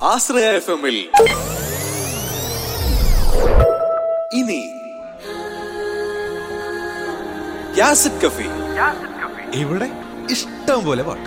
ആശ്രയ F എമ്മിൽ ഇനി യാസിഡ് കഫി ഇവിടെ ഇഷ്ടം പോലെ പാട്ട്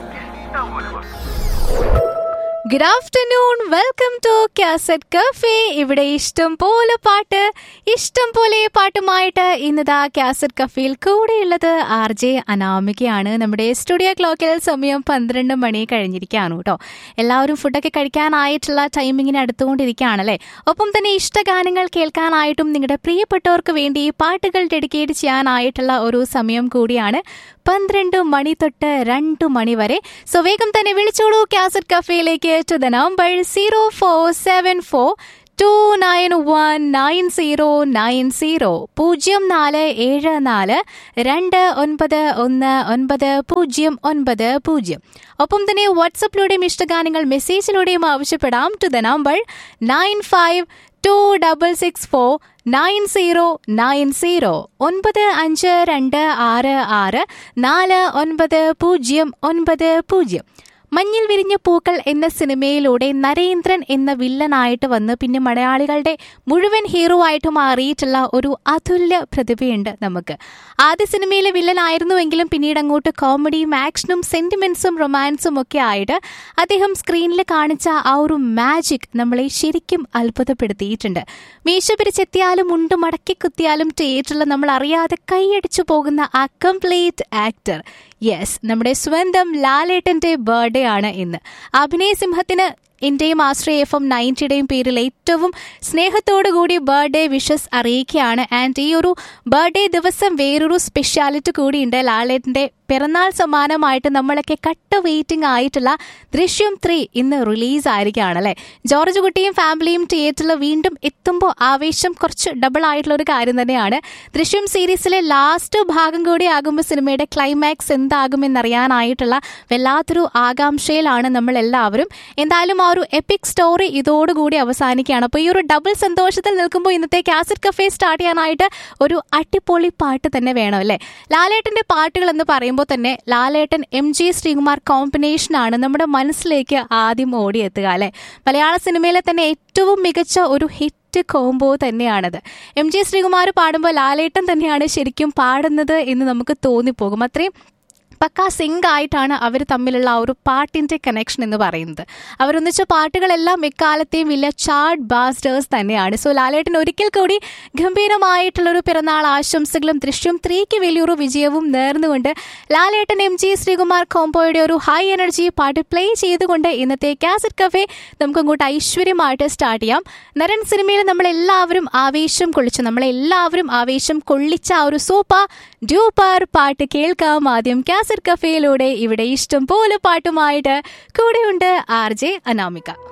good afternoon welcome to cassette cafe ഇവിടെ ഇഷ്ടം പോലെ പാട്ട് ഇഷ്ടം പോലെ പാട്ടുമായിട്ട് ഇന്നതാ കാസറ്റ് കഫേയിൽ കൂടെയുള്ളത് ആർ ജെ അനാമികയാണ് നമ്മുടെ സ്റ്റുഡിയോ ക്ലോക്കിൽ സമയം പന്ത്രണ്ട് മണി കഴിഞ്ഞിരിക്കുകയാണ് കേട്ടോ എല്ലാവരും ഫുഡൊക്കെ കഴിക്കാനായിട്ടുള്ള ടൈമിങ്ങിന് അടുത്തുകൊണ്ടിരിക്കുകയാണല്ലേ ഒപ്പം തന്നെ ഇഷ്ടഗാനങ്ങൾ കേൾക്കാനായിട്ടും നിങ്ങളുടെ പ്രിയപ്പെട്ടവർക്ക് വേണ്ടി പാട്ടുകൾ ഡെഡിക്കേറ്റ് ചെയ്യാനായിട്ടുള്ള ഒരു സമയം കൂടിയാണ് പന്ത്രണ്ട് മണി തൊട്ട് രണ്ട് മണി വരെ സോ വേഗം തന്നെ വിളിച്ചോളൂ കാസറ്റ് കഫേയിലേക്ക് to the number zero four seven four two nine one nine zero nine zero പൂജ്യം നാല് ഏഴ് നാല് രണ്ട് ഒൻപത് ഒന്ന് ഒൻപത് പൂജ്യം ഒൻപത് പൂജ്യം ഒപ്പം തന്നെ വാട്സപ്പിലൂടെയും ഇഷ്ടഗാനങ്ങൾ മെസ്സേജിലൂടെയും ആവശ്യപ്പെടാം to the number nine five two double six four nine zero nine zero ഒൻപത് അഞ്ച് രണ്ട് ആറ് ആറ് നാല് ഒൻപത് പൂജ്യം ഒൻപത് പൂജ്യം മഞ്ഞിൽ വിരിഞ്ഞ പൂക്കൾ എന്ന സിനിമയിലൂടെ നരേന്ദ്രൻ എന്ന വില്ലനായിട്ട് വന്ന് പിന്നെ മലയാളികളുടെ മുഴുവൻ ഹീറോ ആയിട്ട് മാറിയിട്ടുള്ള ഒരു അതുല്യ പ്രതിഭയുണ്ട് നമുക്ക് ആദ്യ സിനിമയിലെ വില്ലനായിരുന്നുവെങ്കിലും പിന്നീട് അങ്ങോട്ട് കോമഡിയും ആക്ഷനും സെന്റിമെന്റ്സും റൊമാൻസും ഒക്കെ ആയിട്ട് അദ്ദേഹം സ്ക്രീനിൽ കാണിച്ച ആ ഒരു മാജിക് നമ്മളെ ശരിക്കും അത്ഭുതപ്പെടുത്തിയിട്ടുണ്ട് മീശ പിരിച്ചെത്തിയാലും മുണ്ട് മടക്കി കുത്തിയാലും തിയേറ്ററിൽ നമ്മൾ അറിയാതെ കൈയടിച്ചു പോകുന്ന ആ കംപ്ലീറ്റ് ആക്ടർ യെസ് നമ്മുടെ സ്വന്തം ലാലേട്ടന്റെ ബർത്ത്ഡേ ആണ് ഇന്ന് അഭിനയ സിംഹത്തിന് ഇന്ത്യയും ആശ്രയ എഫ് എം നയൻറ്റിയുടെയും പേരിൽ ഏറ്റവും സ്നേഹത്തോടുകൂടി ബർത്ത്ഡേ വിഷസ് അറിയിക്കുകയാണ് ആൻഡ് ഈ ഒരു ബർത്ത്ഡേ ദിവസം വേറൊരു സ്പെഷ്യാലിറ്റി കൂടിയുണ്ട് ലാലേട്ടന്റെ പിറന്നാൾ സമ്മാനമായിട്ട് നമ്മളൊക്കെ കട്ട വെയിറ്റിംഗ് ആയിട്ടുള്ള ദൃശ്യം ത്രീ ഇന്ന് റിലീസ് ആയിരിക്കുകയാണ് അല്ലേ ജോർജ് കുട്ടിയും ഫാമിലിയും തിയേറ്ററിൽ വീണ്ടും എത്തുമ്പോൾ ആവേശം കുറച്ച് ഡബിൾ ആയിട്ടുള്ള ഒരു കാര്യം തന്നെയാണ് ദൃശ്യം സീരീസിലെ ലാസ്റ്റ് ഭാഗം കൂടി ആകുമ്പോൾ സിനിമയുടെ ക്ലൈമാക്സ് എന്താകുമെന്നറിയാനായിട്ടുള്ള വല്ലാത്തൊരു ആകാംക്ഷയിലാണ് നമ്മൾ എല്ലാവരും എന്തായാലും ആ ഒരു എപ്പിക് സ്റ്റോറി ഇതോടുകൂടി അവസാനിക്കുകയാണ് അപ്പോൾ ഈ ഒരു ഡബിൾ സന്തോഷത്തിൽ നിൽക്കുമ്പോൾ ഇന്നത്തെ കാസറ്റ് കഫേ സ്റ്റാർട്ട് ചെയ്യാനായിട്ട് ഒരു അടിപൊളി പാട്ട് തന്നെ വേണം അല്ലേ ലാലേട്ടന്റെ പാട്ടുകൾ എന്ന് പറയുമ്പോൾ തന്നെ ലാലേട്ടൻ എം ജി ശ്രീകുമാർ കോമ്പിനേഷനാണ് നമ്മുടെ മനസ്സിലേക്ക് ആദ്യം ഓടിയെത്തുക അല്ലേ മലയാള സിനിമയിലെ തന്നെ ഏറ്റവും മികച്ച ഒരു ഹിറ്റ് കോംബോ തന്നെയാണത് എം ജി ശ്രീകുമാർ പാടുമ്പോൾ ലാലേട്ടൻ തന്നെയാണ് ശരിക്കും പാടുന്നത് എന്ന് നമുക്ക് തോന്നിപ്പോകും അത്രയും പക്കാ സിങ്ക് ആയിട്ടാണ് അവർ തമ്മിലുള്ള ആ ഒരു പാട്ടിന്റെ കണക്ഷൻ എന്ന് പറയുന്നത് അവരൊന്നിച്ച പാട്ടുകളെല്ലാം എക്കാലത്തെയും വലിയ ചാർട്ട് ബാസ്റ്റേഴ്സ് തന്നെയാണ് സോ ലാലേട്ടൻ ഒരിക്കൽ കൂടി ഗംഭീരമായിട്ടുള്ളൊരു പിറന്നാൾ ആശംസകളും ദൃശ്യം ത്രീക്ക് വലിയൊരു വിജയവും നേർന്നുകൊണ്ട് ലാലേട്ടൻ എം ജി ശ്രീകുമാർ കോംബോയുടെ ഒരു ഹൈ എനർജി പാട്ട് പ്ലേ ചെയ്തുകൊണ്ട് ഇന്നത്തെ കാസറ്റ് കഫേ നമുക്ക് അങ്ങോട്ട് ഐശ്വര്യമായിട്ട് സ്റ്റാർട്ട് ചെയ്യാം നരൻ സിനിമയിൽ നമ്മളെല്ലാവരും ആവേശം കൊള്ളിച്ചു നമ്മളെല്ലാവരും ആവേശം കൊള്ളിച്ച ആ ഒരു സൂപ്പർ ഡ്യൂപ്പർ പാട്ട് കേൾക്കാം ആദ്യം കാസറ്റ് കഫേയിലൂടെ ഇവിടെ ഇഷ്ടം പോലെ പാട്ടുമായിട്ട് കൂടെയുണ്ട് ആർ ജെ അനാമിക